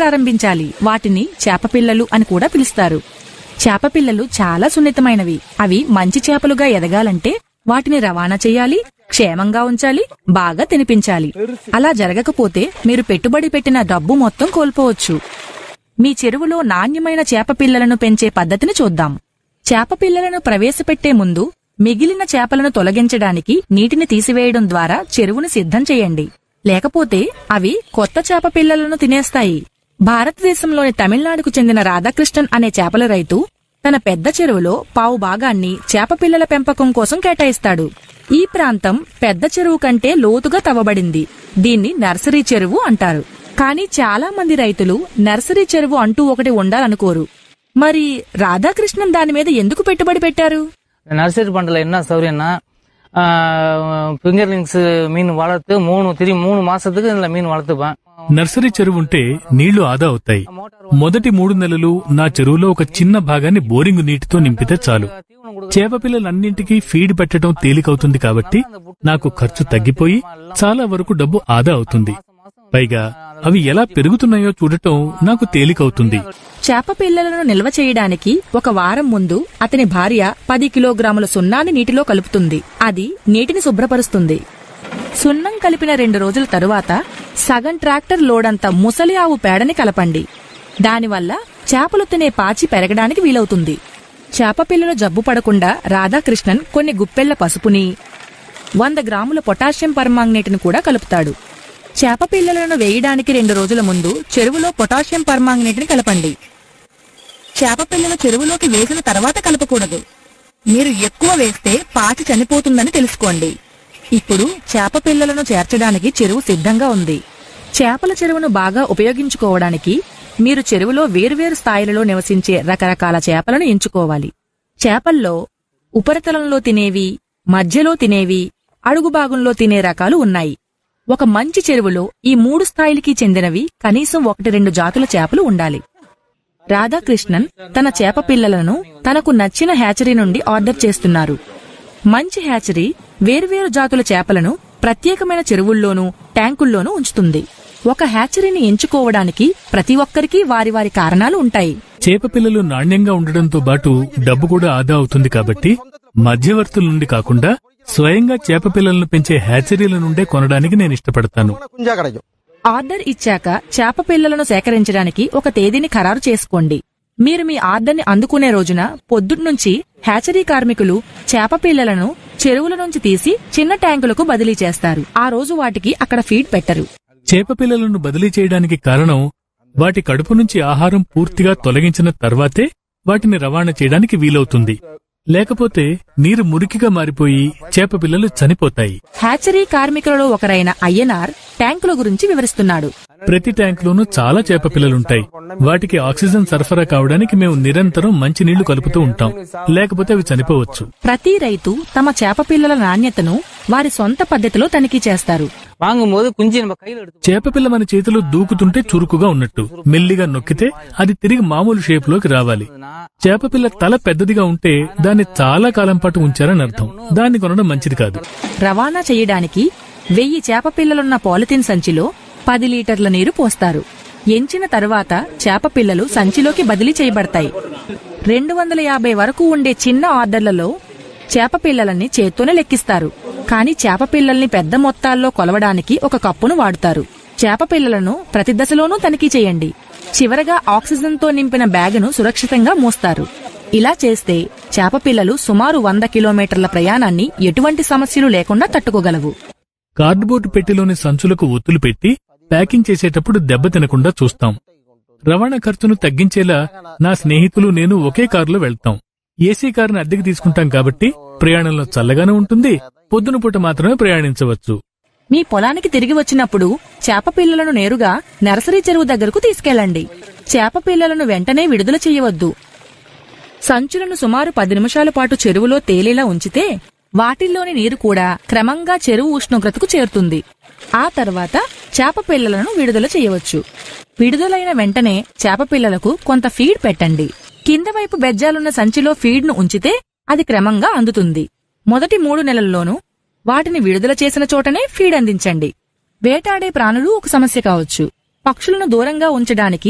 ప్రారంభించాలి వాటిని చేపపిల్లలు అని కూడా పిలుస్తారు చేపపిల్లలు చాలా సున్నితమైనవి అవి మంచి చేపలుగా ఎదగాలంటే వాటిని రవాణా చేయాలి క్షేమంగా ఉంచాలి బాగా తినిపించాలి అలా జరగకపోతే మీరు పెట్టుబడి పెట్టిన డబ్బు మొత్తం కోల్పోవచ్చు మీ చెరువులో నాణ్యమైన చేప పిల్లలను పెంచే పద్ధతిని చూద్దాం చేప పిల్లలను ప్రవేశపెట్టే ముందు మిగిలిన చేపలను తొలగించడానికి నీటిని తీసివేయడం ద్వారా చెరువును సిద్ధం చేయండి లేకపోతే అవి కొత్త చేప పిల్లలను తినేస్తాయి భారతదేశంలోని తమిళనాడుకు చెందిన రాధాకృష్ణన్ అనే చేపల రైతు తన పెద్ద చెరువులో పావు భాగాన్ని చేప పిల్లల పెంపకం కోసం కేటాయిస్తాడు ఈ ప్రాంతం పెద్ద చెరువు కంటే లోతుగా తవ్వబడింది దీన్ని నర్సరీ చెరువు అంటారు కానీ చాలా మంది రైతులు నర్సరీ చెరువు అంటూ ఒకటి ఉండాలనుకోరు మరి రాధాకృష్ణన్ దాని మీద ఎందుకు పెట్టుబడి పెట్టారు நர்சரி பண்டில் என்ன சௌரியம்னா ஃபிங்கர்லிங்ஸ் மீன் வளர்த்து மூணு திரி மூணு மாசத்துக்கு இதுல மீன் வளர்த்துப்பேன் నర్సరీ చెరువు ఉంటే నీళ్లు ఆదా అవుతాయి మొదటి మూడు నెలలు నా చెరువులో ఒక చిన్న భాగాన్ని బోరింగ్ నీటితో నింపితే చాలు చేప పిల్లలన్నింటికీ ఫీడ్ పెట్టడం తేలికవుతుంది కాబట్టి నాకు ఖర్చు తగ్గిపోయి చాలా వరకు డబ్బు ఆదా అవుతుంది పైగా అవి ఎలా పెరుగుతున్నాయో చూడటం నాకు తేలికవుతుంది చేప పిల్లలను నిల్వ చేయడానికి ఒక వారం ముందు అతని భార్య పది కిలోగ్రాముల సున్నాన్ని నీటిలో కలుపుతుంది అది నీటిని శుభ్రపరుస్తుంది సున్నం కలిపిన రెండు రోజుల తరువాత సగం ట్రాక్టర్ లోడంత ముసలి ఆవు పేడని కలపండి దానివల్ల చేపలు తినే పాచి పెరగడానికి వీలవుతుంది చేప పిల్లలు జబ్బు పడకుండా రాధాకృష్ణన్ కొన్ని గుప్పెళ్ల పసుపుని వంద గ్రాముల పొటాషియం పర్మాంగనేట్ను కూడా కలుపుతాడు చేప పిల్లలను వేయడానికి రెండు రోజుల ముందు చెరువులో పొటాషియం పర్మాంగనేట్ని కలపండి చేప పిల్లలు చెరువులోకి వేసిన తర్వాత కలపకూడదు మీరు ఎక్కువ వేస్తే పాచి చనిపోతుందని తెలుసుకోండి ఇప్పుడు చేప పిల్లలను చేర్చడానికి చెరువు సిద్ధంగా ఉంది చేపల చెరువును బాగా ఉపయోగించుకోవడానికి మీరు చెరువులో వేర్వేరు స్థాయిలలో నివసించే రకరకాల చేపలను ఎంచుకోవాలి చేపల్లో ఉపరితలంలో తినేవి మధ్యలో తినేవి అడుగు భాగంలో తినే రకాలు ఉన్నాయి ఒక మంచి చెరువులో ఈ మూడు స్థాయిలకి చెందినవి కనీసం ఒకటి రెండు జాతుల చేపలు ఉండాలి రాధాకృష్ణన్ తన చేప పిల్లలను తనకు నచ్చిన హ్యాచరీ నుండి ఆర్డర్ చేస్తున్నారు మంచి హ్యాచరీ వేర్వేరు జాతుల చేపలను ప్రత్యేకమైన చెరువుల్లోనూ ట్యాంకుల్లోనూ ఉంచుతుంది ఒక హ్యాచరీని ఎంచుకోవడానికి ప్రతి ఒక్కరికి వారి వారి కారణాలు ఉంటాయి చేప పిల్లలు నాణ్యంగా ఉండడంతో పాటు డబ్బు కూడా ఆదా అవుతుంది కాబట్టి మధ్యవర్తుల నుండి కాకుండా స్వయంగా చేప పిల్లలను పెంచే హ్యాచరీల నుండే కొనడానికి నేను ఇష్టపడతాను குஞ்சா கிடைக்கும் ఆర్డర్ ఇచ్చాక చేప పిల్లలను సేకరించడానికి ఒక తేదీని ఖరారు చేసుకోండి మీరు మీ ఆర్డర్ని అందుకునే రోజున పొద్దున్నుంచి హ్యాచరీ కార్మికులు చేప పిల్లలను చెరువుల నుంచి తీసి చిన్న ట్యాంకులకు బదిలీ చేస్తారు ఆ రోజు వాటికి అక్కడ ఫీడ్ పెట్టరు చేప పిల్లలను బదిలీ చేయడానికి కారణం వాటి కడుపు నుంచి ఆహారం పూర్తిగా తొలగించిన తర్వాతే వాటిని రవాణా చేయడానికి వీలవుతుంది లేకపోతే నీరు మురికిగా మారిపోయి చేప పిల్లలు చనిపోతాయి హ్యాచరీ కార్మికులలో ఒకరైన అయ్యనార్ ట్యాంకుల గురించి వివరిస్తున్నాడు ప్రతి ట్యాంకులోనూ చాలా చేప పిల్లలుంటాయి వాటికి ఆక్సిజన్ సరఫరా కావడానికి మేము నిరంతరం మంచి నీళ్లు కలుపుతూ ఉంటాం లేకపోతే అవి చనిపోవచ్చు ప్రతి రైతు తమ చేప పిల్లల నాణ్యతను వారి సొంత పద్ధతిలో తనిఖీ చేస్తారు வாங்கும்போது குஞ்சு நம்ம கையில எடுத்து చేప పిల్ల మన చేతిలో దూకుతుంటే చురుకుగా ఉన్నట్టు మెల్లిగా నొక్కితే అది తిరిగి మామూలు షేప్ లోకి రావాలి చేప పిల్ల తల పెద్దదిగా ఉంటే దాన్ని చాలా కాలం పాటు ఉంచారని అర్థం దాన్ని కొనడం మంచిది కాదు రవాణా చేయడానికి వెయ్యి చేప పిల్లలున్న పాలిథిన్ సంచిలో పది లీటర్ల నీరు పోస్తారు ఎంచిన తరువాత చేప పిల్లలు సంచిలోకి బదిలీ చేయబడతాయి రెండు వందల యాభై వరకు ఉండే చిన్న ఆర్డర్లలో చేప పిల్లలని చేత్తోనే లెక్కిస్తారు కానీ చేప పిల్లల్ని పెద్ద మొత్తాల్లో కొలవడానికి ఒక కప్పును వాడుతారు చేప పిల్లలను ప్రతి దశలోనూ తనిఖీ చేయండి చివరగా ఆక్సిజన్తో నింపిన బ్యాగును సురక్షితంగా మోస్తారు ఇలా చేస్తే చేప పిల్లలు సుమారు వంద కిలోమీటర్ల ప్రయాణాన్ని ఎటువంటి సమస్యలు లేకుండా తట్టుకోగలవు కార్డుబోర్డు పెట్టెలోని సంచులకు ఒత్తులు పెట్టి ప్యాకింగ్ చేసేటప్పుడు దెబ్బ తినకుండా చూస్తాం రవాణా ఖర్చును తగ్గించేలా నా స్నేహితులు నేను ఒకే కారులో వెళ్తాం ఏసీ కారుని అద్దెకి తీసుకుంటాం కాబట్టి ప్రయాణంలో చల్లగానే ఉంటుంది పొద్దున పూట మాత్రమే ప్రయాణించవచ్చు మీ పొలానికి తిరిగి వచ్చినప్పుడు చేప పిల్లలను నేరుగా నర్సరీ చెరువు దగ్గరకు తీసుకెళ్ళండి చేప పిల్లలను వెంటనే విడుదల చేయవద్దు సంచులను సుమారు పది నిమిషాల పాటు చెరువులో తేలేలా ఉంచితే వాటిల్లోని నీరు కూడా క్రమంగా చెరువు ఉష్ణోగ్రతకు చేరుతుంది ఆ తర్వాత చేప పిల్లలను విడుదల చేయవచ్చు విడుదలైన వెంటనే చేప పిల్లలకు కొంత ఫీడ్ పెట్టండి కింద వైపు బెజ్జాలున్న సంచిలో ఫీడ్ను ఉంచితే అది క్రమంగా అందుతుంది మొదటి మూడు నెలల్లోనూ వాటిని విడుదల చేసిన చోటనే ఫీడ్ అందించండి వేటాడే ప్రాణులు ఒక సమస్య కావచ్చు పక్షులను దూరంగా ఉంచడానికి